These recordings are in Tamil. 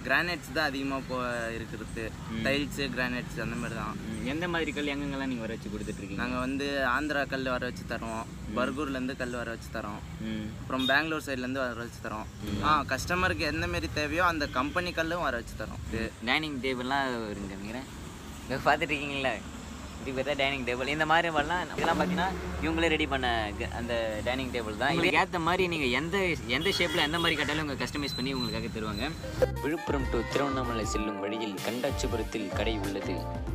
கிரானைட்ஸ் தான் அதிகமாக போ இருக்கிறது டைல்ஸு கிரானைட்ஸ் அந்த மாதிரி தான் ம், எந்த மாதிரி கல் எங்கெங்கெல்லாம் நீங்கள் வர வச்சு கொடுத்துட்ருக்கீங்க நாங்கள் வந்து ஆந்திரா கல் வர வச்சு தரோம் பர்கூர்லேருந்து கல் வர வச்சு தரோம் ம் அப்புறம் பெங்களூர் சைட்லேருந்து வர வச்சு தரோம் ஆ கஸ்டமருக்கு எந்த மாரி தேவையோ அந்த கம்பெனி கல்லும் வர வச்சு தரோம் இது டைனிங் டேபிள்லாம் இருங்க நினைக்கிறேன் இங்கே பார்த்துட்டு இருக்கீங்களா இது பேர் தான் டைனிங் டேபிள் இந்த மாதிரி வரலாம் இதெல்லாம் பார்த்தீங்கன்னா இவங்களே ரெடி பண்ண க- அந்த டைனிங் டேபிள் தான் இதுக்கு ஏற்ற மாதிரி நீங்கள் எந்த எந்த ஷேப்பில் எந்த மாதிரி கட்டாலும் உங்கள் கஸ்டமைஸ் பண்ணி உங்களுக்காக தருவாங்க விழுப்புரம் டு திருவண்ணாமலை செல்லும் வழியில் கண்டாச்சிபுரத்தில் கடை உள்ளது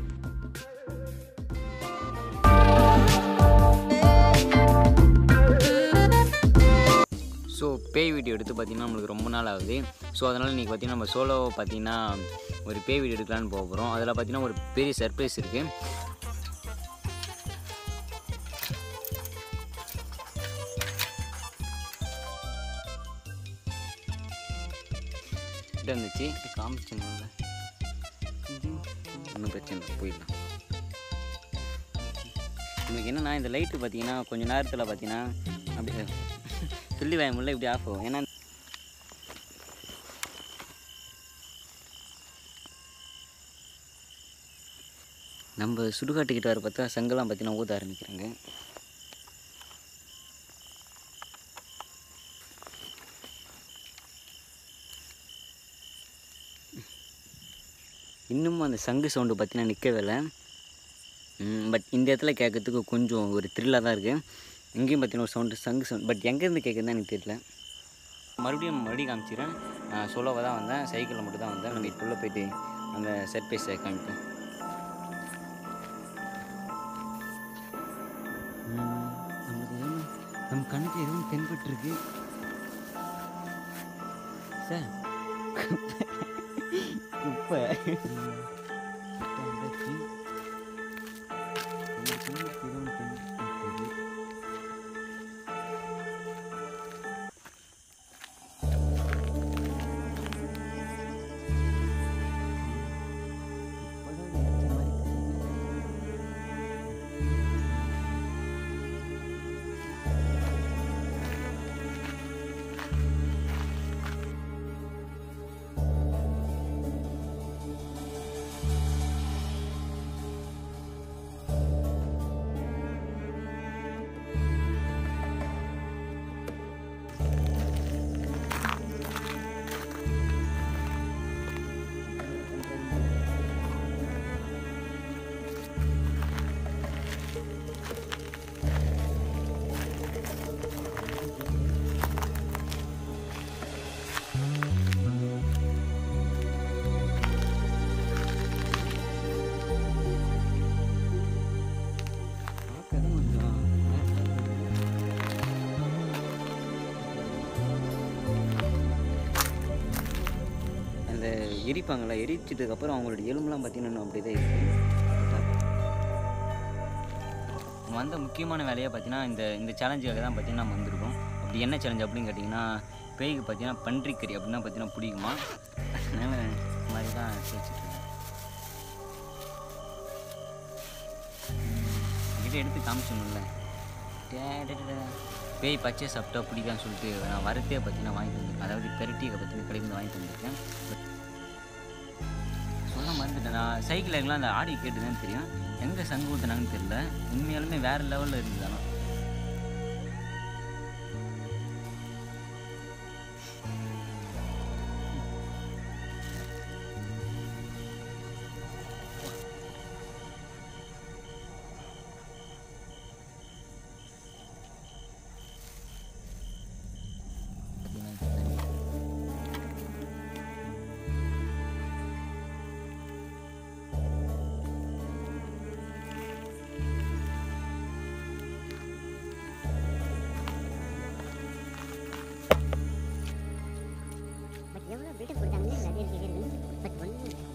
ஸோ பேய் வீடியோ எடுத்து பார்த்தீங்கன்னா நம்மளுக்கு ரொம்ப நாள் ஆகுது ஸோ அதனால் இன்றைக்கி பார்த்தீங்கன்னா நம்ம சோலோ பார்த்தீங்கன்னா ஒரு பேய் வீடியோ எடுக்கலான்னு போக போகிறோம் அதில் பார்த்தீங்கன்னா ஒரு பெரிய சர்ப்ரைஸ் இருக்குது கிட்ட இருந்துச்சு காமிச்சிருந்தாங்க ஒன்றும் பிரச்சனை இல்லை போயிடலாம் உங்களுக்கு என்னன்னா இந்த லைட்டு பார்த்தீங்கன்னா கொஞ்ச நேரத்தில் பார்த்தீங்கன்னா அப்படியே சொல்லி வாய முடியல இப்படி ஆஃப் ஆகும் ஏன்னா நம்ம சுடுகாட்டுக்கிட்ட வர பார்த்தா சங்கெல்லாம் பார்த்தீங்கன்னா ஊத ஆரம்பிக்கிறாங்க இன்னமும் அந்த சங்கு சவுண்டு பார்த்தீங்கன்னா நிற்கவே இல்லை பட் இந்த இடத்துல கேட்கறதுக்கு கொஞ்சம் ஒரு த்ரில்லாக தான் இருக்குது இங்கேயும் பார்த்தீங்கன்னா ஒரு சவுண்டு சங்கு சவுண்ட் பட் எங்கேருந்து கேட்குதுன்னு எனக்கு தெரியல மறுபடியும் மறுபடியும் காமிச்சிடுறேன் நான் சோலோவாக தான் வந்தேன் சைக்கிளில் மட்டும் தான் வந்தேன் நம்ம இப்போ போயிட்டு அந்த செட் பேஸை காமிப்பேன் நமக்கு எதுவும் நம்ம கண்ணுக்கு எதுவும் தென்பட்டுருக்கு சார் குப்பை அந்த எரிப்பாங்கள்ல எரிச்சதுக்கப்புறம் அவங்களோட எலும்புலாம் பார்த்தீங்கன்னா அப்படியே தான் இருக்குது நம்ம வந்த முக்கியமான வேலையாக பார்த்தீங்கன்னா இந்த இந்த சேலஞ்சுக்காக தான் பார்த்தீங்கன்னா நம்ம வந்திருக்கோம் அப்படி என்ன சேலஞ்ச் அப்படின்னு கேட்டிங்கன்னா பேய்க்கு பார்த்தீங்கன்னா பன்றிக்கறி அப்படின்னா பார்த்தீங்கன்னா பிடிக்குமா அதனால் இந்த மாதிரி தான் எடுத்து வச்சுட்ருக்கேன் கிட்ட எடுத்து காமிச்சணும்ல பேய் பச்சை சாப்பிட்டா பிடிக்கான்னு சொல்லிட்டு நான் வரத்தே பார்த்தீங்கன்னா வாங்கிட்டு வந்திருக்கேன் அதாவது பெரட்டியை பார்த்தீங்கன்னா கடையில் வாங்கிட்டு வந்திருக்கேன் சொல்ல மறந்துட்டேன் நான் சைக்கிள் எல்லாம் அந்த ஆடி கேட்டுதான் தெரியும் எங்கே சங்கு ஊத்துனாங்கன்னு தெரியல உண்மையாலுமே வேறு லெவலில் இருந்தது ஆனால் பட் எவ்வளோ பில்டப் கொடுத்தாங்கன்னு நிறைய கேட்குறது பட் ஒன்றுமே இல்லை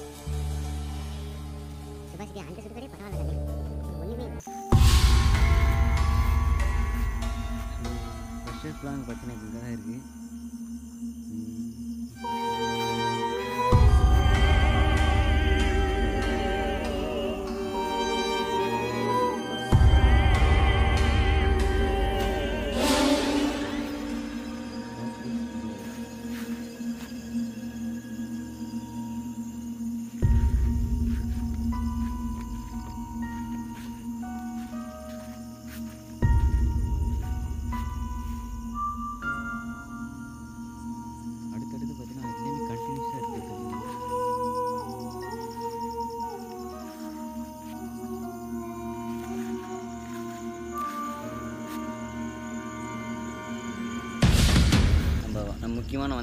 சுபாஷிக்கு அந்த சுடுகாடே பரவாயில்ல கதை ஒன்றுமே இல்லை ஃபஸ்ட்டு பிளான் பார்த்தீங்கன்னா இங்கே தான் இருக்குது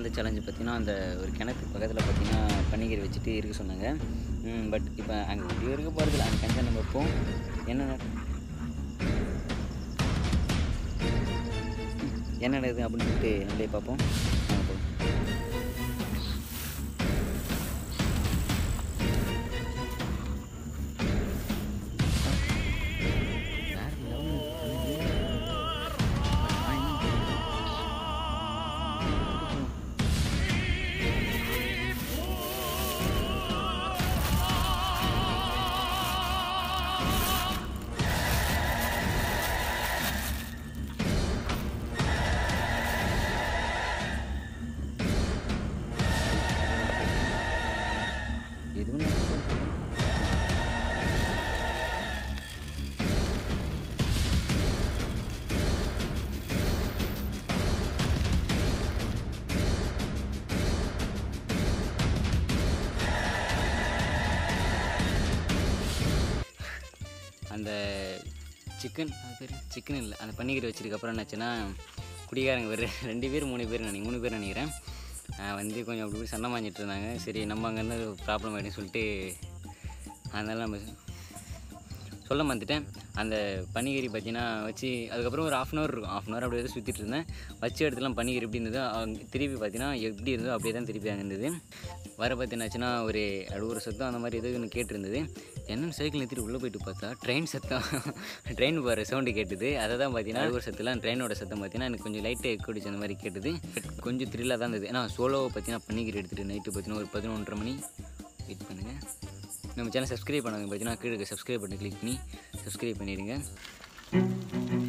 அடுத்த சேலஞ்சு பார்த்தீங்கன்னா அந்த ஒரு கிணத்து பக்கத்தில் பார்த்தீங்கன்னா பன்னிக்கறி வச்சுட்டு இருக்க சொன்னாங்க பட் இப்போ அங்கே இப்படி இருக்க போகிறதில்ல அந்த கிணத்தை நம்ம வைப்போம் என்ன நட- என்ன நடக்குது அப்படின்னு சொல்லிட்டு நம்மளே பார்ப்போம் வாங்க போலாம். வேற level இருக்குது. ஆ, என்ன? எதுவும் நடக்கல. அந்த சிக்கன் அது பேர் சிக்கன் இல்லை அந்த பன்னிக்கறி வச்சதுக்கப்புறம் என்னாச்சுன்னா குடிகாரங்க ஒரு ரெண்டு பேர் மூணு பேர் நினைக்கிறேன் மூணு பேர் நினைக்கிறேன் ஆஹ் வந்து கொஞ்சம் அப்படி இப்படி சண்டை மாஞ்சிட்டு இருந்தாங்க சரி நம்ம அங்கேருந்து ப்ராப்ளம் ஆகிடுன்னு சொல்லிட்டு அதனால நம்ம சொல்ல மறந்துட்டேன் அந்த பன்னிக்கறி பார்த்தீங்கன்னா வச்சு அதுக்கப்புறம் ஒரு ஆஃப் அன் ஹவர் இருக்கும் ஆஃப் அன் ஹவர் அப்படியே தான் சுற்றிட்டு இருந்தேன் வச்ச இடத்துலாம் பன்னிக்கறி எப்படி இருந்ததோ அவங்க திருப்பி பார்த்தீங்கன்னா எப்படி இருந்ததோ அப்படியே தான் திருப்பி அங்கே இருந்தது வர பார்த்தீங்கன்னாச்சுன்னா ஒரு அழுவுற சத்தம் அந்த மாதிரி எதுவும் கேட்டிருந்தது என்னென்னு சைக்கிள் நிறுத்திட்டு உள்ளே போயிட்டு பார்த்தா ட்ரெயின் சத்தம் ட்ரெயின் போகிற சவுண்டு கேட்டுது அதை தான் பார்த்தீங்கன்னா அழுவுற சத்தம்லாம் ட்ரெயினோட சத்தம் பார்த்தீங்கன்னா எனக்கு கொஞ்சம் லைட்டாக எக்கடிச்சு அந்த மாதிரி கேட்டுது கொஞ்சம் த்ரில்லாக தான் இருந்தது ஏன்னா சோலோவை பார்த்தீங்கன்னா பன்னிக்கறி எடுத்துகிட்டு நைட்டு பார்த்தீங்கன்னா ஒரு பதினொன்றரை மணி வெயிட் பண்ணுங்கள் நம்ம சேனல் சப்ஸ்கிரைப் பண்ணாங்க பார்த்தீங்கன்னா கீழே சப்ஸ்கிரைப் பண்ணி கிளிக் பண்ணி சப்ஸ்கிரைப் பண்ணிடுங்க